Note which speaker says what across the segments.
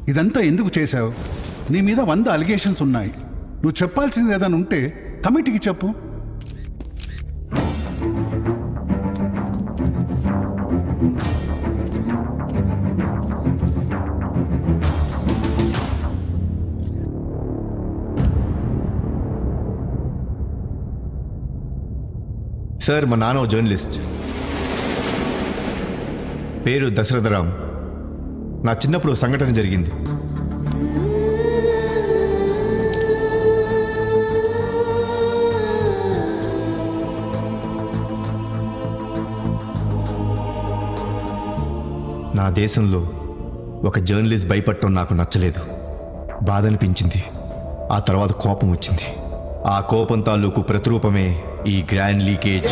Speaker 1: ఇదంతా ఎందుకు చేశావు నీ మీద వంద అలిగేషన్స్ ఉన్నాయి నువ్వు చెప్పాల్సింది ఏదైనా ఉంటే కమిటీకి చెప్పు
Speaker 2: సార్ మా నాన్న ఓ జర్నలిస్ట్ పేరు దశరథరాం నా చిన్నప్పుడు ఓ సంఘటన జరిగింది నా దేశంలో ఒక జర్నలిస్ట్ భయపడటం నాకు నచ్చలేదు బాధ అనిపించింది ఆ తర్వాత కోపం వచ్చింది ఆ కోపం తాలూకు ప్రతిరూపమే ఈ గ్రాండ్ లీకేజ్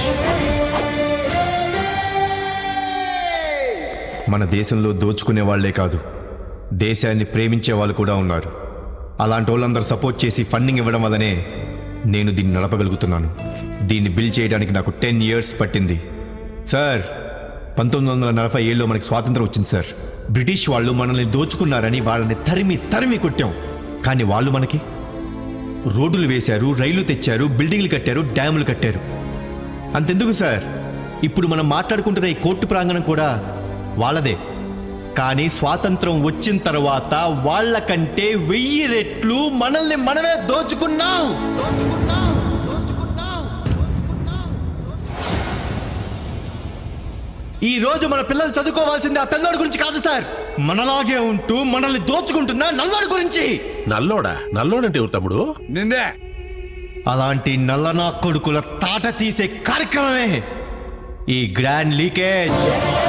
Speaker 2: మన దేశంలో దోచుకునే వాళ్లే కాదు దేశాన్ని ప్రేమించే వాళ్ళు కూడా ఉన్నారు అలాంటి వాళ్ళందరూ సపోర్ట్ చేసి ఫండింగ్ ఇవ్వడం వల్లనే నేను దీన్ని నడపగలుగుతున్నాను దీన్ని బిల్ చేయడానికి నాకు టెన్ ఇయర్స్ పట్టింది సార్ పంతొమ్మిది వందల నలభై ఏళ్ళలో మనకి స్వాతంత్రం వచ్చింది సార్ బ్రిటిష్ వాళ్ళు మనల్ని దోచుకున్నారని వాళ్ళని తరిమి తరిమి కొట్టాం కానీ వాళ్ళు మనకి రోడ్లు వేశారు రైళ్లు తెచ్చారు బిల్డింగ్లు కట్టారు డ్యాములు కట్టారు అంతెందుకు సార్ ఇప్పుడు మనం మాట్లాడుకుంటున్న ఈ కోర్టు ప్రాంగణం కూడా వాళ్ళదే కానీ స్వాతంత్రం వచ్చిన తర్వాత వాళ్ళకంటే వెయ్యి రెట్లు మనల్ని మనమే దోచుకున్నాం దోచుకున్నాం దోచుకున్నాం ఈ రోజు మన పిల్లలు చదువుకోవాల్సింది ఆ తెల్లోడి గురించి కాదు సార్ మనలాగే ఉంటూ మనల్ని దోచుకుంటున్న నల్లోడి గురించి
Speaker 3: నల్లోడా నల్లోడంటే ఎవరు తమ్ముడు
Speaker 4: నిన్నే
Speaker 2: అలాంటి నల్లనా కొడుకుల తాట తీసే కార్యక్రమమే ఈ గ్రాండ్ లీకేజ్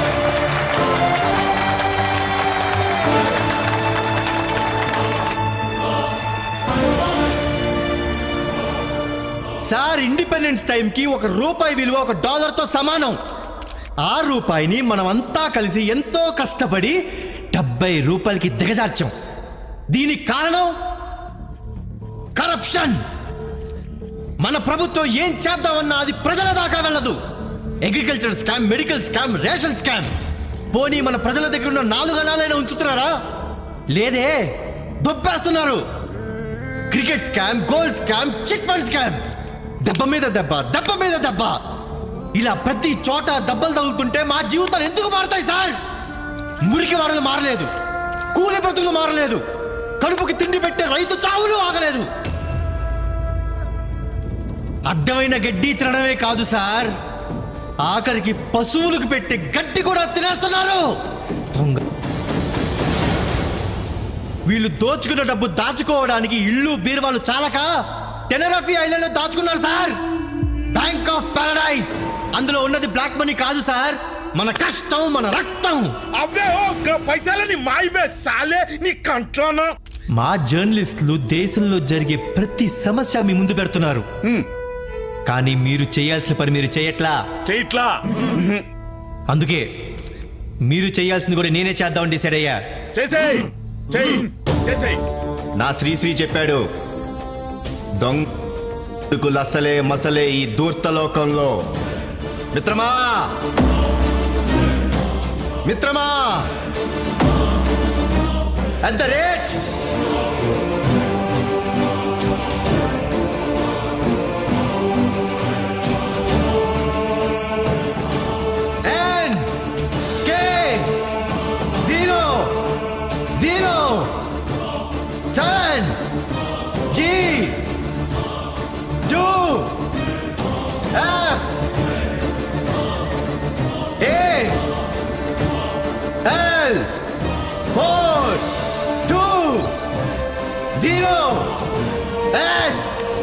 Speaker 2: సార్ ఇండిపెండెన్స్ టైంకి ఒక రూపాయి విలువ ఒక డాలర్తో సమానం ఆ రూపాయిని మనమంతా కలిసి ఎంతో కష్టపడి డెబ్బై రూపాయలకి దిగజార్చాం దీనికి కారణం కరప్షన్ మన ప్రభుత్వం ఏం చేద్దామన్నా అది ప్రజల దాకా వెళ్ళదు agriculture scam medical scam ration scam పోనీ మన ప్రజల దగ్గర ఉన్న నాలుగు అనాలైనా ఉంచుతున్నారా లేదే దొబ్బేస్తున్నారు cricket scam gold scam chit fund scam దెబ్బ మీద దెబ్బ దెబ్బ మీద దెబ్బ ఇలా ప్రతి చోట దెబ్బలు తగులుతుంటే మా జీవితాలు ఎందుకు మారుతాయి సార్ మురికి వారలు మారలేదు కూలి బ్రతుకులు మారలేదు కడుపుకి తిండి పెట్టే రైతు చావులు ఆగలేదు అడ్డమైన గడ్డి తినడమే కాదు సార్ ఆఖరికి పశువులకు పెట్టే గడ్డి కూడా తినేస్తున్నారు దొంగ వీళ్ళు దోచుకున్న డబ్బు దాచుకోవడానికి ఇల్లు బీరువాలు చాలక టెనరఫీ ఐలాండ్ లో దాచుకున్నారు సార్ బ్యాంక్ ఆఫ్ పారడైజ్ అందులో ఉన్నది బ్లాక్ మనీ కాదు సార్ మన కష్టం మన రక్తం
Speaker 4: అవే ఓ పైసలని మాయిబే సాలే నీ కంట్లోనా
Speaker 2: మా జర్నలిస్టులు దేశంలో జరిగే ప్రతి సమస్య మీ ముందు పెడుతున్నారు కానీ మీరు చేయాల్సిన పని మీరు చేయట్లా
Speaker 4: చెయ్యిట్లా
Speaker 2: అందుకే మీరు చేయాల్సింది కూడా నేనే చేద్దామని డిసైడ్ అయ్యా
Speaker 4: చేసేయ్ చెయ్యి చేసేయ్
Speaker 2: నా శ్రీశ్రీ చెప్పాడు దొంగ అసలే మసలే ఈ దూర్తలోకంలో మిత్రమా మిత్రమా at the rate And K zero zero seven G two F A L four two zero S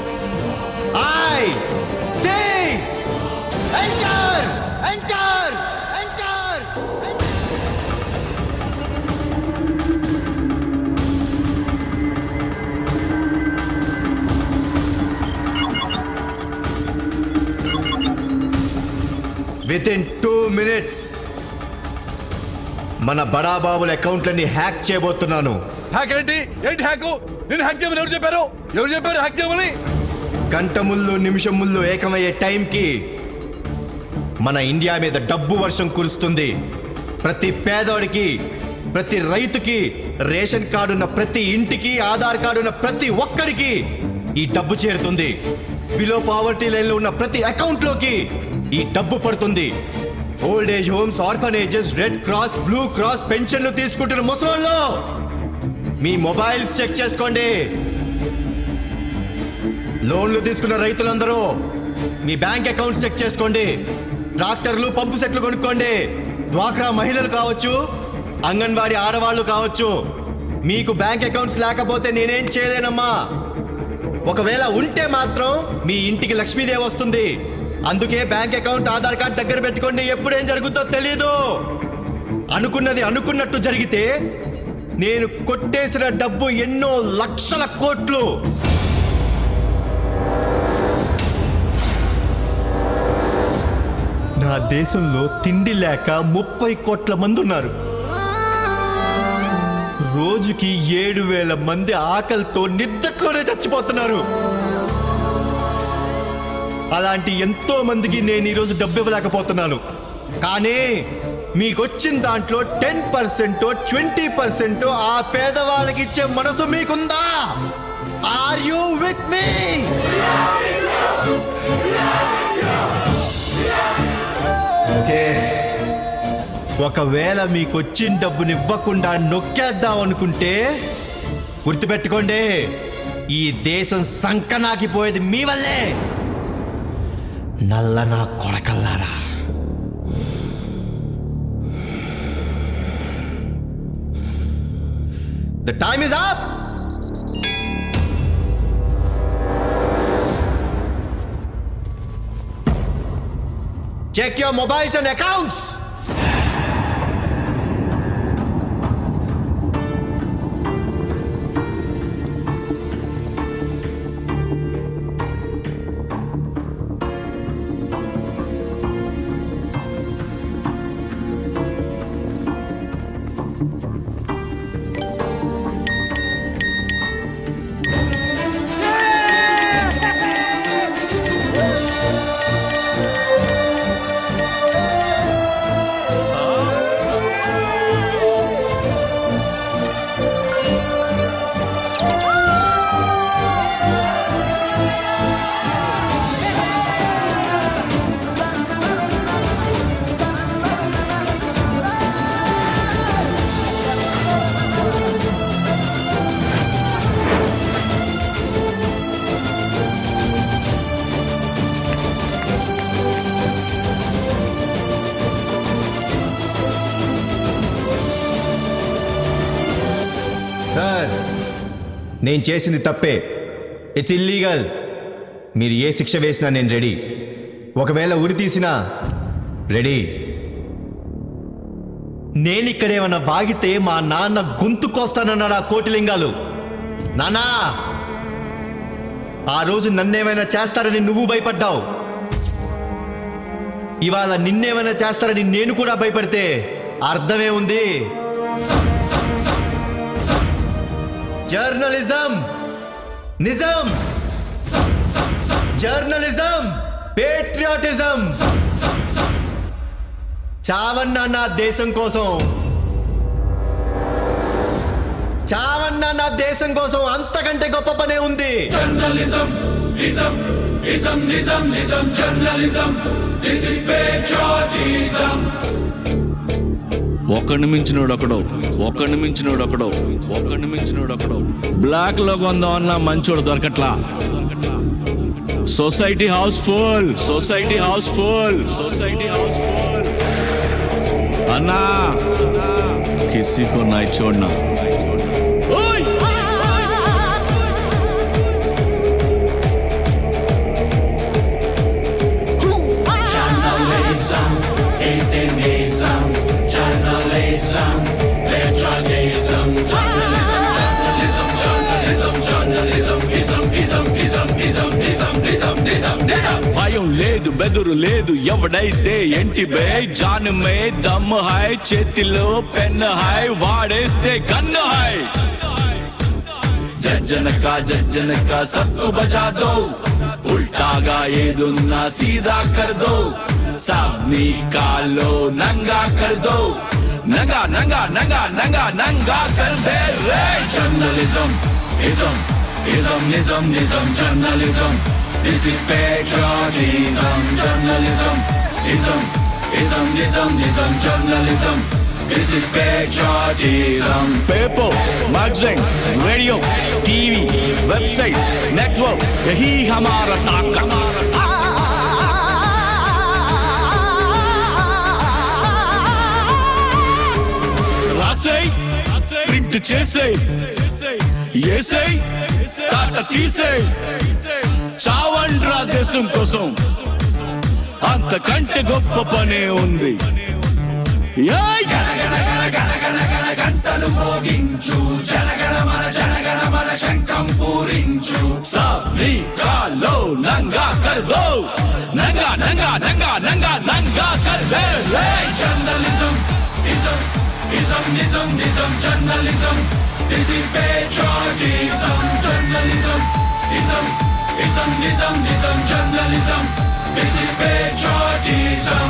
Speaker 2: I C Enter! Enter! Enter! Enter! Within two minutes మన బడాబాబుల అకౌంట్లని హ్యాక్ చేయబోతున్నాను
Speaker 4: హ్యాక్ ఏంటి ఏంటి హ్యాక్ నేను హ్యాక్ చేయమని ఎవరు చెప్పారు ఎవరు చెప్పారు హ్యాక్ చేయమని
Speaker 2: గంట ముళ్ళు నిమిషం ముళ్ళు ఏకమయ్యే టైంకి మన ఇండియా మీద డబ్బు వర్షం కురుస్తుంది ప్రతి పేదోడికి ప్రతి రైతుకి రేషన్ కార్డు ఉన్న ప్రతి ఇంటికి ఆధార్ కార్డు ఉన్న ప్రతి ఒక్కడికి ఈ డబ్బు చేరుతుంది బిలో పావర్టీ లైన్ లో ఉన్న ప్రతి అకౌంట్ లోకి ఈ డబ్బు పడుతుంది old age homes orphanages red cross blue cross పెన్షన్లు తీసుకుంటున్న ముసలోళ్ళు మీ మొబైల్స్ చెక్ చేసుకోండి లోన్లు తీసుకున్న రైతులందరూ మీ బ్యాంక్ అకౌంట్స్ చెక్ చేసుకోండి ట్రాక్టర్లు పంపు సెట్లు కొనుక్కోండి డ్వాక్రా మహిళలు కావచ్చు అంగన్వాడీ ఆడవాళ్లు కావచ్చు మీకు బ్యాంక్ అకౌంట్స్ లేకపోతే నేనేం చేయలేనమ్మా ఒకవేళ ఉంటే మాత్రం మీ ఇంటికి లక్ష్మీదేవి వస్తుంది అందుకే బ్యాంక్ అకౌంట్ ఆధార్ కార్డ్ దగ్గర పెట్టుకోండి ఎప్పుడేం జరుగుతుందో తెలీదు అనుకున్నది అనుకున్నట్టు జరిగితే నేను కొట్టేసిన డబ్బు ఎన్నో లక్షల కోట్లు నా దేశంలో తిండి లేక ముప్పై కోట్ల మంది ఉన్నారు రోజుకి ఏడు వేల మంది ఆకలితో నిద్దట్లోనే చచ్చిపోతున్నారు అలాంటి ఎంతో మందికి నేను ఈరోజు డబ్బు ఇవ్వలేకపోతున్నాను కానీ మీకు వచ్చిన దాంట్లో టెన్ పర్సెంట్ ట్వంటీ పర్సెంట్ ఆ పేదవాళ్ళకి ఇచ్చే మనసు మీకుందా are you with me okay ఒకవేళ మీకు వచ్చిన డబ్బుని ఇవ్వకుండా నొక్కేద్దాం అనుకుంటే గుర్తుపెట్టుకోండి ఈ దేశం సంకనాకిపోయేది మీ వల్లే నల్ల నా కొడకల్లారా the time is up check your mobiles and accounts sir నేను చేసింది తప్పే ఇట్స్ ఇల్లీగల్ మీరు ఏ శిక్ష వేసినా నేను రెడీ ఒకవేళ ఉరి తీసినా రెడీ నేను ఇక్కడేమన్నా వాగితే మా నాన్న గొంతు కోస్తానన్నాడు ఆ కోటిలింగాలు నానా ఆ రోజు నన్నేమైనా చేస్తారని నువ్వు భయపడ్డావు ఇవాళ నిన్నేమైనా చేస్తారని నేను కూడా భయపడితే అర్థమే ఉంది జర్నలిజం నిజం జర్నలిజం పేట్రియాటిజం చావన్నా నా దేశం కోసం చావన్నా నా దేశం కోసం అంతకంటే గొప్ప పనే ఉంది
Speaker 5: Journalism, ism, ism, ism, ism, journalism. This is patriotism.
Speaker 6: ఒక్కడిని మించినోడు ఒకడు ఒక్కడిని మించినోడు ఒకడు ఒక్కడిని మించినోడు ఒకడు బ్లాక్ లో కొందాం అన్న మంచోడు దొరకట్లా society house full society house full society house full అన్నా కిसी को नहीं छोड़ना ओए!
Speaker 5: Journalism, atheism, journalism, patriotism, journalism, journalism, journalism, journalism, ism, ism, ism, ism, ism, ism, ism, ism.
Speaker 6: భయం లేదు బెదురు లేదు ఎవడైతే ఎంటి బే జాన్ మే దమ్ హై చేతిలో పెన్ హై వాడేస్తే గన్ను హై జజ్జన కా జజ్జన కా సత్తు బజా దో ఉల్టాగా ఏదున్నా సీదా కర్ దో సబ్ని కాలో నంగా కర్ దో నంగా నంగా నంగా నంగా నంగా కల్దే రే journalism ism ism ism ism journalism this is patriotism journalism ism ism ism ism journalism this is patriotism paper magazine radio tv website network यही हमारा ताकत రాసేయ్ ప్రింట్ చేసేయ్ ఏసేయ్ తాత తీసేయ్ చావండ్రా దేశం కోసం అంతకంటే గొప్ప పనే ఉంది ఏయ్! గంటలు మోగించు జనగణ మన జనగణ మన శంఖం పూరించు సబ్రికాలో నంగా కర్దో నంగా నంగా నంగా నంగా నంగా కర్దే జర్నలిజం ఇజం ఇజం నిజం నిజం journalism this is patriotism journalism ism ism నిజం నిజం journalism this is patriotism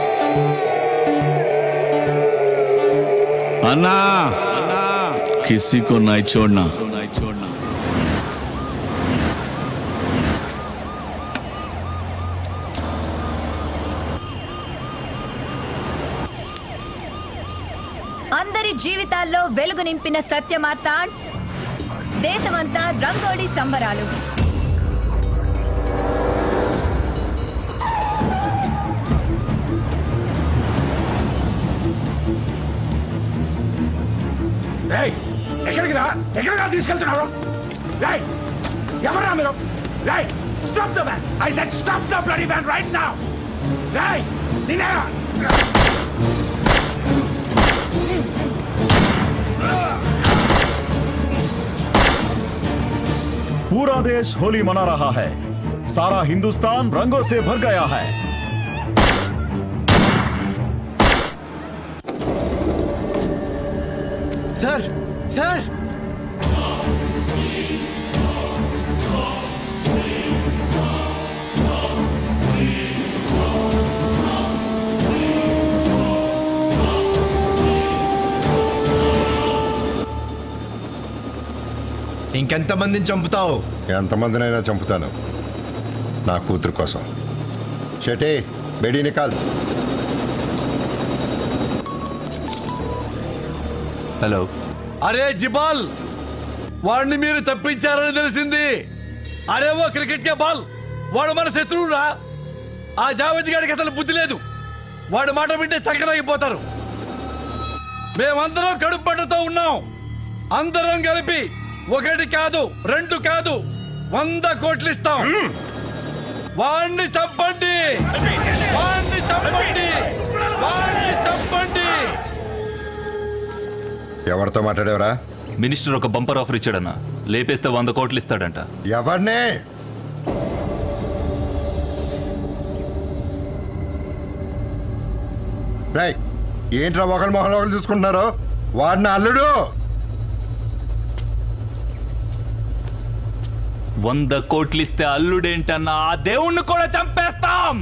Speaker 6: अन्ना किसी को नहीं छोड़ना
Speaker 7: అందరి జీవితాల్లో వెలుగు నింపిన సత్యమార్తాండ్ దేశమంతా రంగోళీ సంబరాలు
Speaker 8: రేయ్ ఎక్కడికి రా ఎక్కడికి రా తీసుకెళ్తున్నారు రేయ్ ఎవరా మీరు రేయ్ stop the van I said stop the bloody van right now రేయ్ నిన్నేరా
Speaker 9: पूरा देश होली मना रहा है सारा हिंदुस्तान रंगों से भर गया है
Speaker 4: సార్ సార్
Speaker 2: ఇంకెంతమందిని చంపుతావు
Speaker 10: ఎంతమందినైనా చంపుతాను నా కూతురు కోసం షటే బెడీ నికాల్
Speaker 6: हेलो
Speaker 4: అరే జిబాల్ వాడిని మీరు తప్పించారని తెలిసింది అరే ఓ క్రికెట్ కే బాల్ వాడు మన శత్రువురా ఆ జావేద్ గారికి అసలు బుద్ధి లేదు వాడు మాట వింటే చక్కనగిపోతారు మేమందరం కడుపు పట్టుతో ఉన్నాం అందరం కలిపి ఒకటి కాదు రెండు కాదు వంద కోట్లు ఇస్తాం వాణ్ణి చంపండి వాణ్ణి చంపండి వాణ్ణి చంపండి
Speaker 10: ఎవరితో మాట్లాడేవరా
Speaker 6: మినిస్టర్ ఒక బంపర్ ఆఫర్ ఇచ్చాడన్న లేపేస్తే వంద కోట్లు ఇస్తాడంట
Speaker 10: ఎవరినే రేయ్ ఏంట్రా ఒకరి మొహంలో ఒకరు చూసుకుంటున్నారు వాడిని అల్లుడు
Speaker 6: వంద కోట్లు ఇస్తే అల్లుడేంటన్నా ఆ దేవుణ్ణి కూడా చంపేస్తాం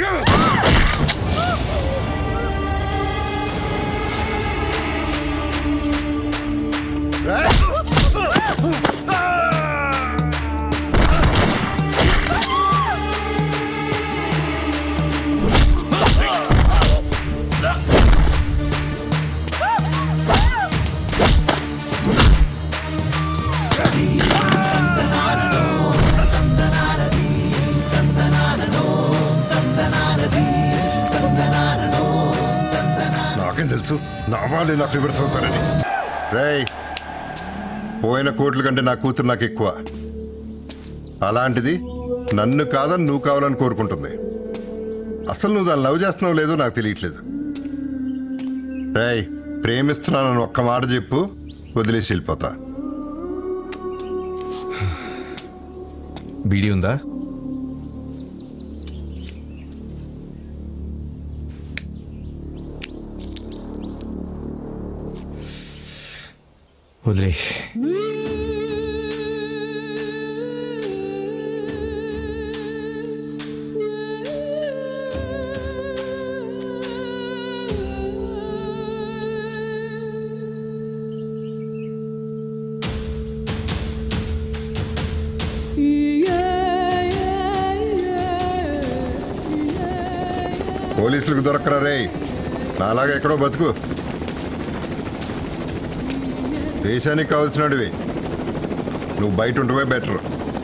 Speaker 10: రేయ్! నాకేం తెలుసు నా వాళ్ళు ఇలా రివర్స్ అవుతారని రేయ్ పోయిన కోట్ల కంటే నా కూతురు నాకు ఎక్కువ అలాంటిది నన్ను కాదని నువ్వు కావాలని కోరుకుంటుంది అసలు నువ్వు దాన్ని లవ్ చేస్తున్నావు లేదో నాకు తెలియట్లేదు రేయ్ ప్రేమిస్తున్నానని ఒక్క మాట చెప్పు వదిలేసి వెళ్ళిపోతా
Speaker 2: బీడీ ఉందా వదిలే
Speaker 10: పోలీసులకు దొరకరా రే నాలాగా ఎక్కడో బతుకు దేశానికి కావాల్సినవి నువ్వు బయట ఉంటవే బెటర్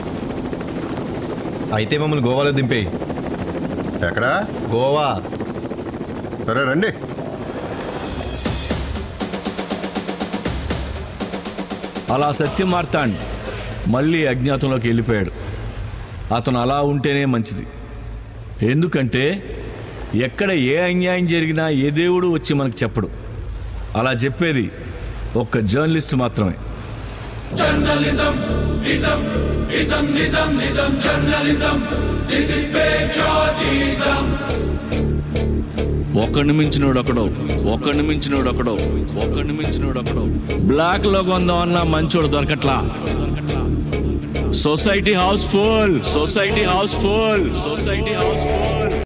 Speaker 2: అయితే మమ్మల్ని గోవాలో దింపేయి
Speaker 10: ఎక్కడా
Speaker 2: గోవా
Speaker 10: సరే రండి
Speaker 6: అలా సత్యమార్తాండ్ మళ్ళీ అజ్ఞాతంలోకి వెళ్ళిపోయాడు అతను అలా ఉంటేనే మంచిది ఎందుకంటే ఎక్కడ ఏ అన్యాయం జరిగినా ఏ దేవుడు వచ్చి మనకు చెప్పడు అలా చెప్పేది ఒక్క జర్నలిస్ట్ మాత్రమే
Speaker 5: Journalism, ism, ism, ism, ism, journalism. This is patriotism.
Speaker 6: ఒకడిని మించినోడు ఒకడో ఒకడిని మించినోడు ఒకడో ఒకడిని మించినోడు ఒకడో బ్లాక్ లో కొందామన్నా మంచోడు దొరకట్లా society house full society house full society house full